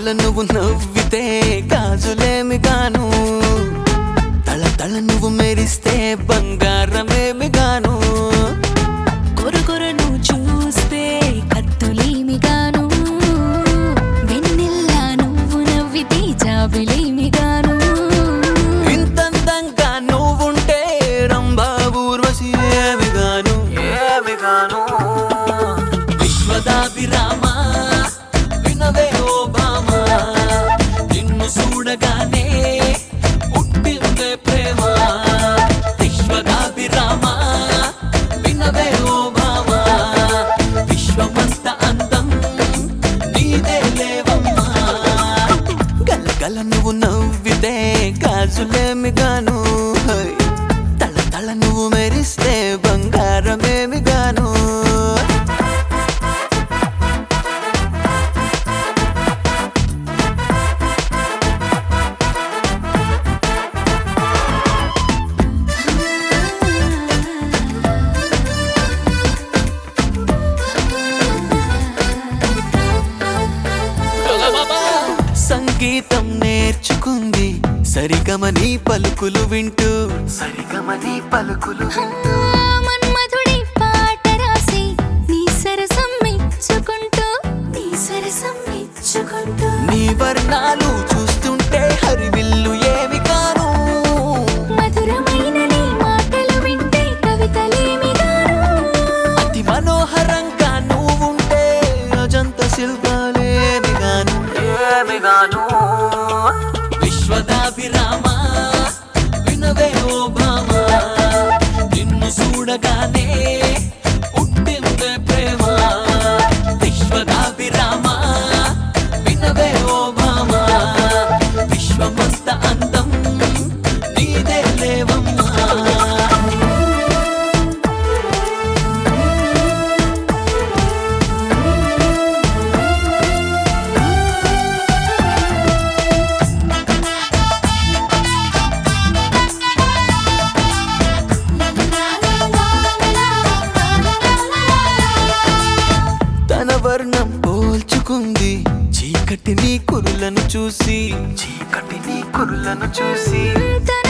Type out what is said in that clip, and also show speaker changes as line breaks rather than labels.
తళ నువ్వు నవ్వితే గాజులేమి గాను తళ తళ నువ్వు మెరిస్తే బంగారమేమి గాను
కొర కొర నువ్వు చూస్తే కత్తులేమిగాను వెన్నెల్లా నువ్వు నవ్వితే జాబిలేమిగాను
ఇంతంతంగా నువ్వుంటే రంభా ఊర్వశి ఏమి గాను ఏమి గాను విశ్వదాభిరామ వినవే ఓ భామ నిన్ను చూడగానే పుట్టిందే ప్రేమ విశ్వదాభిరామ వినవే ఓ భామ విశ్వమంత అందం నీదే లేవమ్మా గల గల నువ్వు నవ్వితే గాజులేమి గాను హై. తళ తళ నువ్వు మెరిస్తే బంగారమేమి గాను సంగీతం నేర్చుకుంది సరిగమని పలుకులు వింటూ సరిగమని పలుకులు వింటూ
మన్మధుడి పాట రాసి నీ సరసం మెచ్చుకుంటూ నీ సరసం మెచ్చుకుంటూ
నీ వర్ణాలు చూస్తుంటే హరివిల్లు ఏమి కాను
మధురమైన నీ మాటలు వింటే కవితలేమిగాను
అతి మనోహరంగా నువ్వుంటే అజంత శిల్పాలేమి గాను ఏమి గాను విశ్వదాభిరామ వినవే ఓ భామ నిన్ను చూడగానే పుట్టిందే ప్రేమ విశ్వదాభిరామ వినవే ఓ భామ విశ్వమంత అందం నీదే లేవమ్మా తన వర్ణం పోల్చుకుంది చీకటి నీ కురులను చూసి చీకటి నీ కురులను చూసి
తన